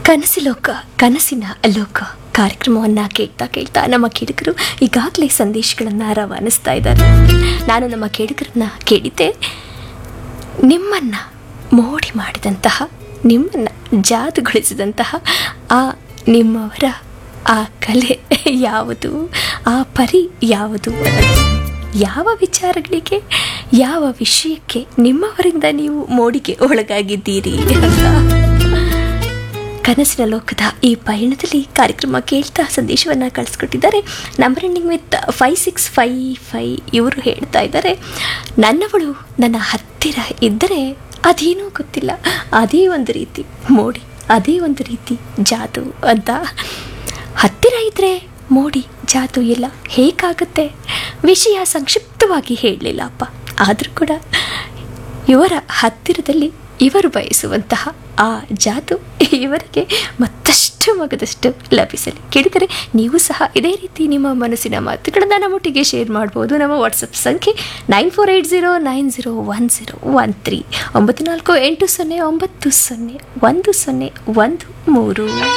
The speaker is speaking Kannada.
ಕನಸು ಲೋಕ ಕನಸಿನ ಲೋಕ ಕಾರ್ಯಕ್ರಮವನ್ನು ಕೇಳ್ತಾ ಕೇಳ್ತಾ ನಮ್ಮ ಕೇಳಿಕರು ಈಗಾಗಲೇ ಸಂದೇಶಗಳನ್ನು ರವಾನಿಸ್ತಾ ಇದ್ದಾರೆ ನಾನು ನಮ್ಮ ಕೇಳಿಕರನ್ನ ಕೇಳಿದ್ದೆ ನಿಮ್ಮನ್ನು ಮೋಡಿ ಮಾಡಿದಂತಹ ನಿಮ್ಮನ್ನು ಜಾದುಗೊಳಿಸಿದಂತಹ ಆ ನಿಮ್ಮವರ ಆ ಕಲೆ ಯಾವುದು ಆ ಪರಿ ಯಾವುದು ಯಾವ ವಿಚಾರಗಳಿಗೆ ಯಾವ ವಿಷಯಕ್ಕೆ ನಿಮ್ಮವರಿಂದ ನೀವು ಮೋಡಿಗೆ ಒಳಗಾಗಿದ್ದೀರಿ ಅಂತ ಕನಸಿನ ಲೋಕದ ಈ ಪಯಣದಲ್ಲಿ ಕಾರ್ಯಕ್ರಮ ಕೇಳ್ತಾ ಸಂದೇಶವನ್ನು ಕಳಿಸ್ಕೊಟ್ಟಿದ್ದಾರೆ number ending with five six five five ಇವರು ಹೇಳ್ತಾ ಇದ್ದಾರೆ ನನ್ನವಳು ನನ್ನ ಹತ್ತಿರ ಇದ್ದರೆ ಅದೇನೂ ಗೊತ್ತಿಲ್ಲ ಅದೇ ಒಂದು ರೀತಿ ಮೋಡಿ ಅದೇ ಒಂದು ರೀತಿ ಜಾದು ಅಂತ ಹತ್ತಿರ ಇದ್ದರೆ ಮೋಡಿ ಜಾದು ಇಲ್ಲ ಹೇಗಾಗುತ್ತೆ ವಿಷಯ ಸಂಕ್ಷಿಪ್ತವಾಗಿ ಹೇಳಲಿಲ್ಲ ಅಪ್ಪ ಆದರೂ ಕೂಡ ಇವರ ಹತ್ತಿರದಲ್ಲಿ ಇವರು ಬಯಸುವಂತಹ ಆ ಜಾದು ಇವರಿಗೆ ಮತ್ತಷ್ಟು ಮಗದಷ್ಟು ಲಭಿಸಲಿ ಕೇಳಿದರೆ ನೀವು ಸಹ ಇದೇ ರೀತಿ ನಿಮ್ಮ ಮನಸ್ಸಿನ ಮಾತುಗಳನ್ನು ನಮ್ಮೊಟ್ಟಿಗೆ ಶೇರ್ ಮಾಡ್ಬೋದು ನಮ್ಮ ವಾಟ್ಸಪ್ ಸಂಖ್ಯೆ nine four eight zero nine zero one zero one three ಒಂಬತ್ತು ನಾಲ್ಕು ಎಂಟು ಸೊನ್ನೆ ಒಂಬತ್ತು ಸೊನ್ನೆ ಒಂದು ಸೊನ್ನೆ ಒಂದು ಮೂರು